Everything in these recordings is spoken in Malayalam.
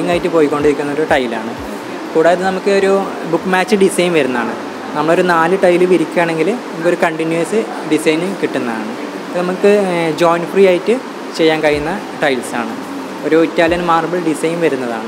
ട്രെൻഡിങ് ആയിട്ട് പോയിക്കൊണ്ടിരിക്കുന്ന ഒരു ടൈലാണ് കൂടാതെ നമുക്ക് ഒരു ബുക്ക് മാച്ച് ഡിസൈൻ വരുന്നതാണ് നമ്മളൊരു നാല് ടൈല് വിരിക്കുകയാണെങ്കിൽ നമുക്കൊരു കണ്ടിന്യൂസ് ഡിസൈൻ കിട്ടുന്നതാണ് ഇത് നമുക്ക് ജോയിൻ ഫ്രീ ആയിട്ട് ചെയ്യാൻ കഴിയുന്ന ടൈൽസാണ് ഒരു ഇറ്റാലിയൻ മാർബിൾ ഡിസൈൻ വരുന്നതാണ്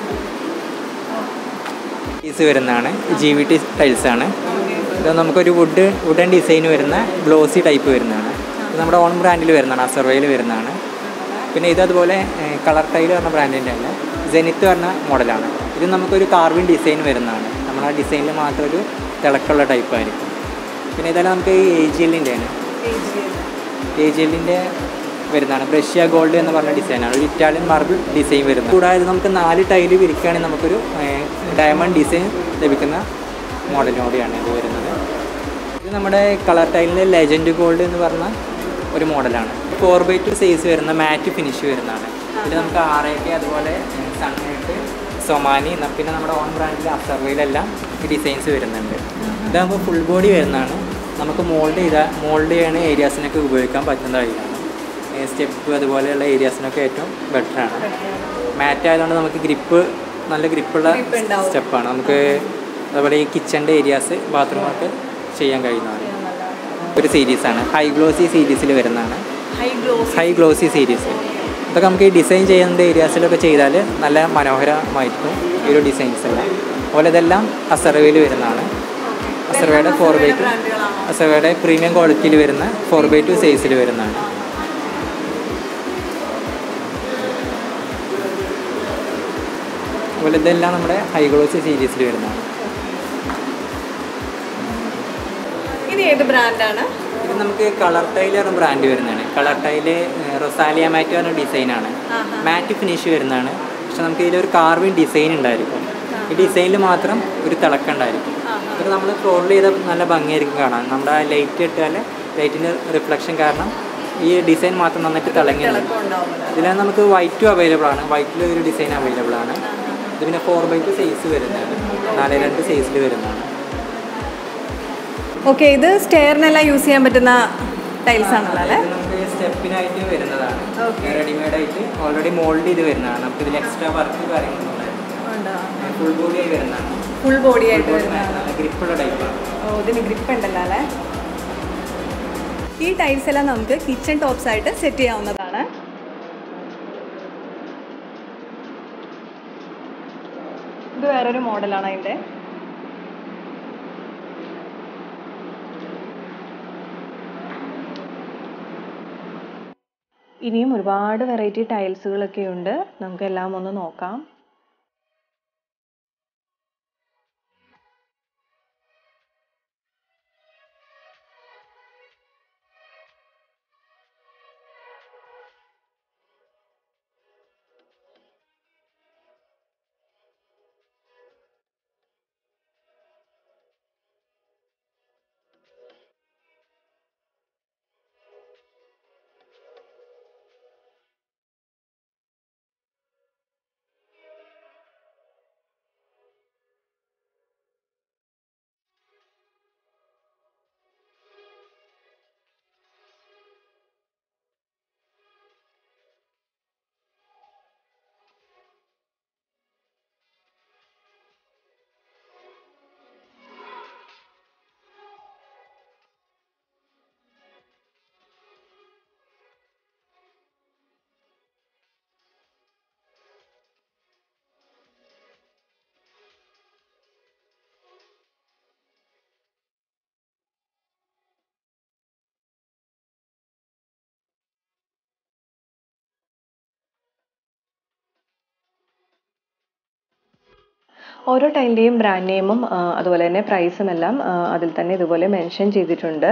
പീസ് വരുന്നതാണ് ജി വി ടി ടൈൽസാണ് ഇത് നമുക്കൊരു വുഡ് വുഡൻ ഡിസൈൻ വരുന്ന ഗ്ലോസി ടൈപ്പ് വരുന്നതാണ് ഇത് നമ്മുടെ ഓൺ ബ്രാൻഡിൽ വരുന്നതാണ് അസർവയിൽ വരുന്നതാണ് പിന്നെ ഇത് അതുപോലെ കളർ ടൈൽ പറഞ്ഞ ബ്രാൻഡിൻ്റെ അല്ല ജെനിത്ത് പറഞ്ഞ മോഡലാണ് ഇത് നമുക്കൊരു കാർവിൻ ഡിസൈൻ വരുന്നതാണ് നമ്മൾ ആ ഡിസൈനിൽ മാത്രം ഒരു തിളക്കമുള്ള ടൈപ്പ് ആയിരിക്കും പിന്നെ ഇതെല്ലാം നമുക്ക് എ ജി എല്ലിൻ്റെ ആണ് എ ജി എല്ലിൻ്റെ വരുന്നതാണ് ബ്രഷ്യ ഗോൾഡ് എന്ന് പറഞ്ഞ ഡിസൈനാണ് ഒരു ഇറ്റാലിയൻ മാർബിൾ ഡിസൈൻ വരുന്നത് കൂടാതെ നമുക്ക് നാല് ടൈല് വിരിക്കുകയാണെങ്കിൽ നമുക്കൊരു ഡയമണ്ട് ഡിസൈൻ ലഭിക്കുന്ന മോഡലിനോടെയാണ് ഇത് വരുന്നത് ഇത് നമ്മുടെ കളർ ടൈലിൻ്റെ ലെജൻഡ് ഗോൾഡ് എന്ന് പറഞ്ഞ ഒരു മോഡലാണ് ഫോർ ബൈ ടു സൈസ് വരുന്ന മാറ്റ് ഫിനിഷ് വരുന്നതാണ് ഇത് നമുക്ക് ആറേക്ക് അതുപോലെ സൺലൈറ്റ് സൊമാനി ന- പിന്നെ നമ്മുടെ ഓൺ ബ്രാൻഡിൽ അസർവയിലെല്ലാം ഈ ഡിസൈൻസ് വരുന്നുണ്ട് ഇത് നമുക്ക് ഫുൾ ബോഡി വരുന്നതാണ് നമുക്ക് മോൾഡ് ചെയ്ത മോൾഡ് ചെയ്യുന്ന ഏരിയാസിനൊക്കെ ഉപയോഗിക്കാൻ പറ്റുന്നതായിരിക്കും സ്റ്റെപ്പ് അതുപോലെയുള്ള ഏരിയാസിനൊക്കെ ഏറ്റവും ബെറ്ററാണ് മാറ്റ് ആയതുകൊണ്ട് നമുക്ക് ഗ്രിപ്പ് നല്ല ഗ്രിപ്പുള്ള Grip ഉണ്ടാവും. സ്റ്റെപ്പാണ് നമുക്ക് അതുപോലെ ഈ കിച്ചണിൻ്റെ ഏരിയാസ് ബാത്റൂമൊക്കെ ചെയ്യാൻ കഴിയുന്നതാണ് ഒരു സീരീസാണ് ഹൈ ഗ്ലോസി സീരീസിൽ വരുന്നതാണ് high gloss high glossy series ഇതൊക്കെ നമുക്ക് ഈ ഡിസൈൻ ചെയ്യുന്ന ഏരിയാസിലൊക്കെ ചെയ്താൽ നല്ല മനോഹരമായിരിക്കും ഈ ഒരു ഡിസൈൻസ് എല്ലാം അതുപോലെ ഇതെല്ലാം അസർവയിൽ വരുന്നതാണ് അസർവയുടെ ഫോർ ബൈ ടു അസർവയുടെ പ്രീമിയം ക്വാളിറ്റിയിൽ വരുന്ന ഫോർ ബൈ ടു സൈസിൽ വരുന്നതാണ് അതുപോലെ ഇതെല്ലാം നമ്മുടെ ഹൈ ഗ്ലോസി സീരീസിൽ വരുന്നതാണ് ഇത് ഏത് ബ്രാൻഡാണ് ഇത് നമുക്ക് കളർ ടൈൽ പറഞ്ഞ ബ്രാൻഡ് വരുന്നതാണ് കളർ ടൈല് റൊസാലിയ മാറ്റ് പറഞ്ഞ ഡിസൈനാണ് ആഹാ. മാറ്റ് ഫിനിഷ് വരുന്നതാണ് പക്ഷെ നമുക്ക് ഇതിലൊരു കാർവിൻ ഡിസൈൻ ഉണ്ടായിരിക്കും ഈ ഡിസൈനിൽ മാത്രം ഒരു തിളക്കം ഉണ്ടായിരിക്കും ആഹാ. ഇത് നമ്മൾ ഫ്ലോറിൽ ചെയ്ത നല്ല ഭംഗിയായിരിക്കും കാണാൻ നമ്മുടെ ലൈറ്റ് ഇട്ടാൽ ലൈറ്റിൻ്റെ റിഫ്ലക്ഷൻ കാരണം ഈ ഡിസൈൻ മാത്രം നന്നായിട്ട് തിളങ്ങി നിൽക്കും. തിളക്കം ഉണ്ടാവുമല്ലോ ഇതിൽ നമുക്ക് വൈറ്റും അവൈലബിൾ ആണ് വൈറ്റിൽ ഒരു ഡിസൈൻ അവൈലബിൾ ആണ് ഇത് പിന്നെ ഫോർ ബൈ ടു സൈസ് വരുന്നതാണ് നാല് രണ്ട് സൈസിൽ വരുന്നതാണ് ഓക്കെ ഇത് സ്റ്റെയറിനെല്ലാം യൂസ് ചെയ്യാൻ പറ്റുന്ന ടൈൽസ് ആണല്ലോ അല്ലേ ഇത് നമുക്ക് സ്റ്റെപ്പിനായിട്ട് വരുന്നതാണ് Okay. റെഡിമെയ്ഡ് ആയിട്ട് ഓൾറെഡി മോൾഡ് ചെയ്ത് വരുന്നതാണ് നമുക്ക് ഇതിൽ എക്സ്ട്രാ വർക്ക് കാര്യങ്ങളൊന്നും ഫുൾ ബോഡി ആയി വരുന്നതാണ് ഫുൾ ബോഡി ആയിട്ട് വരുന്നതാണ് നല്ല ഗ്രിപ്പുള്ള ടൈപ്പാണ് ഓ ഇതിന് ഗ്രിപ്പ് ഉണ്ടല്ലോ അല്ലേ ഈ ടൈൽസ് എല്ലാം നമുക്ക് കിച്ചൺ ടോപ്സ് ആയിട്ട് സെറ്റ് ചെയ്യാവുന്നതാണ് ഇത് വേറൊരു മോഡലാണ് അതിൻ്റെ ഇനിയും ഒരുപാട് വെറൈറ്റി ടൈൽസുകളൊക്കെ ഉണ്ട് നമുക്ക് എല്ലാം ഒന്ന് നോക്കാം ഓരോ ടൈലിൻ്റെയും ബ്രാൻഡ് നെയിമും അതുപോലെ തന്നെ പ്രൈസും എല്ലാം ആ, അതിൽ തന്നെ ഇതുപോലെ മെൻഷൻ ചെയ്തിട്ടുണ്ട്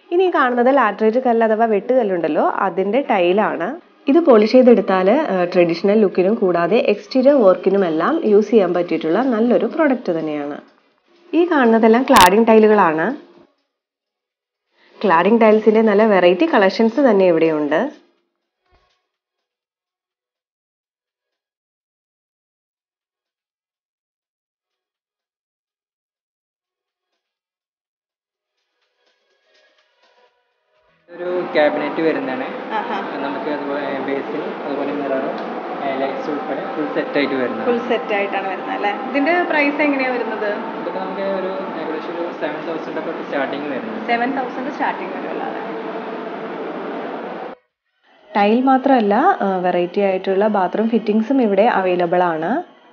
ഇനി ഈ കാണുന്നത് ലാറ്ററേറ്റ് കല്ല് അഥവാ വെട്ടുകല്ലുണ്ടല്ലോ അതിൻ്റെ ടൈലാണ് ഇത് പോളിഷ് ചെയ്തെടുത്താൽ ട്രഡീഷണൽ ലുക്കിനും കൂടാതെ എക്സ്റ്റീരിയർ വർക്കിനുമെല്ലാം യൂസ് ചെയ്യാൻ പറ്റിയിട്ടുള്ള നല്ലൊരു പ്രോഡക്റ്റ് തന്നെയാണ് ഈ കാണുന്നതെല്ലാം ക്ലാഡിംഗ് ടൈലുകളാണ് ക്ലാഡിംഗ് ടൈൽസിൻ്റെ നല്ല വെറൈറ്റി കളക്ഷൻസ് തന്നെ ഇവിടെയുണ്ട് ഒരു ക്യാബിനറ്റ് വരുന്നതാണ് നമുക്ക് അതുപോലെ ബേസിൽ അതുപോലെ മിററും ലൈറ്റ്സ് ഉൾപ്പെടെ ഫുൾ സെറ്റ് ആയിട്ട് വരുന്നതാണ് ഫുൾ സെറ്റ് ആയിട്ടാണ് വരുന്നത് അല്ലേ ഇതിന്റെ പ്രൈസ് എങ്ങനെയാ വരുന്നത് ഇതൊക്കെ നമുക്ക് ഒരു ഏകദേശം ഒരു സെവൻ തൗസൻഡ് ഒക്കെ സ്റ്റാർട്ടിങ് വരുന്നത് സെവൻ തൗസൻഡ് സ്റ്റാർട്ടിങ് വരുമല്ലോ അല്ലേ ടൈൽ മാത്രമല്ല വെറൈറ്റി ആയിട്ടുള്ള ബാത്റൂം ഫിറ്റിംഗ്സും ഇവിടെ അവൈലബിൾ ആണ്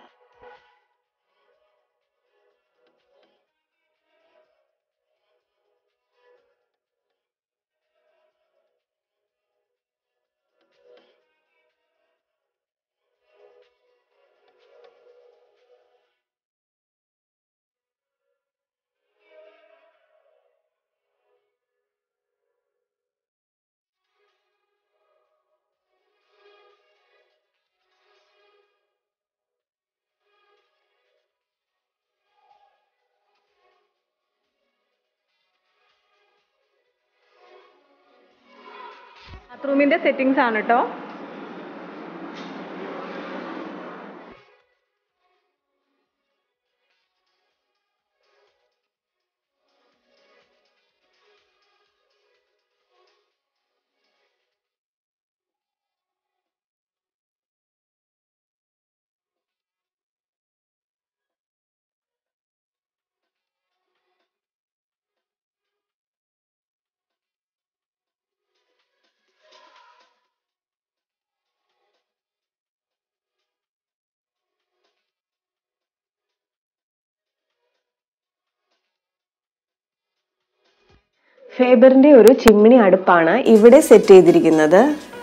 ബാത്റൂമിന്റെ സെറ്റിംഗ്സ് ആണ് കേട്ടോ ഫേബറിന്റെ ഒരു ചിമ്മിണി അടുപ്പാണ് ഇവിടെ സെറ്റ് ചെയ്തിരിക്കുന്നത്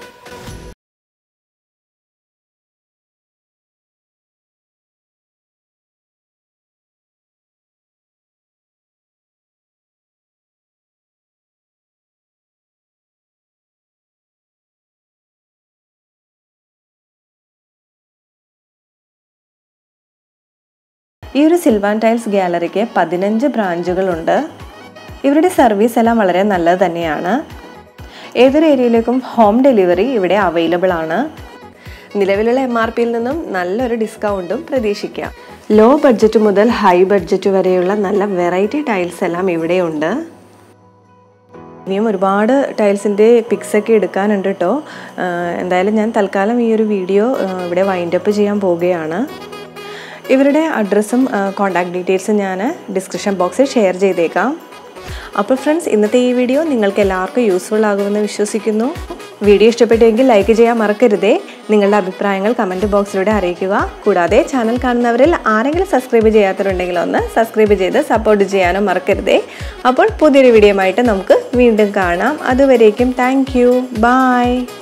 ഈ ഒരു സിൽവാൻ ടൈൽസ് ഗാലറിക്ക് പതിനഞ്ച് ബ്രാഞ്ചുകളുണ്ട് ഇവരുടെ സർവീസ് എല്ലാം വളരെ നല്ലത് തന്നെയാണ് ഏതൊരു ഏരിയയിലേക്കും ഹോം ഡെലിവറി ഇവിടെ അവൈലബിൾ ആണ് നിലവിലുള്ള എം ആർ പിയിൽ നിന്നും നല്ലൊരു ഡിസ്കൗണ്ടും പ്രതീക്ഷിക്കാം ലോ ബഡ്ജറ്റ് മുതൽ ഹൈ ബഡ്ജറ്റ് വരെയുള്ള നല്ല വെറൈറ്റി ടൈൽസ് എല്ലാം ഇവിടെയുണ്ട് ഇനിയും ഒരുപാട് ടൈൽസിൻ്റെ പിക്സ് ഒക്കെ എടുക്കാനുണ്ട് കേട്ടോ എന്തായാലും ഞാൻ തൽക്കാലം ഈ ഒരു വീഡിയോ ഇവിടെ വൈൻഡപ്പ് ചെയ്യാൻ പോവുകയാണ് ഇവരുടെ അഡ്രസ്സും കോൺടാക്ട് ഡീറ്റെയിൽസും ഞാൻ ഡിസ്ക്രിപ്ഷൻ ബോക്സിൽ ഷെയർ ചെയ്തേക്കാം അപ്പോൾ ഫ്രണ്ട്സ് ഇന്നത്തെ ഈ വീഡിയോ നിങ്ങൾക്ക് എല്ലാവർക്കും യൂസ്ഫുൾ ആകുമെന്ന് വിശ്വസിക്കുന്നു വീഡിയോ ഇഷ്ടപ്പെട്ടുവെങ്കിൽ ലൈക്ക് ചെയ്യാൻ മറക്കരുതേ നിങ്ങളുടെ അഭിപ്രായങ്ങൾ കമൻറ്റ് ബോക്സിലൂടെ അറിയിക്കുക കൂടാതെ ചാനൽ കാണുന്നവരിൽ ആരെങ്കിലും സബ്സ്ക്രൈബ് ചെയ്യാത്തവരുണ്ടെങ്കിൽ ഒന്ന് സബ്സ്ക്രൈബ് ചെയ്ത് സപ്പോർട്ട് ചെയ്യാനും മറക്കരുതേ അപ്പോൾ പുതിയൊരു വീഡിയോ ആയിട്ട് നമുക്ക് വീണ്ടും കാണാം അതുവരേക്കും താങ്ക് യു ബായ്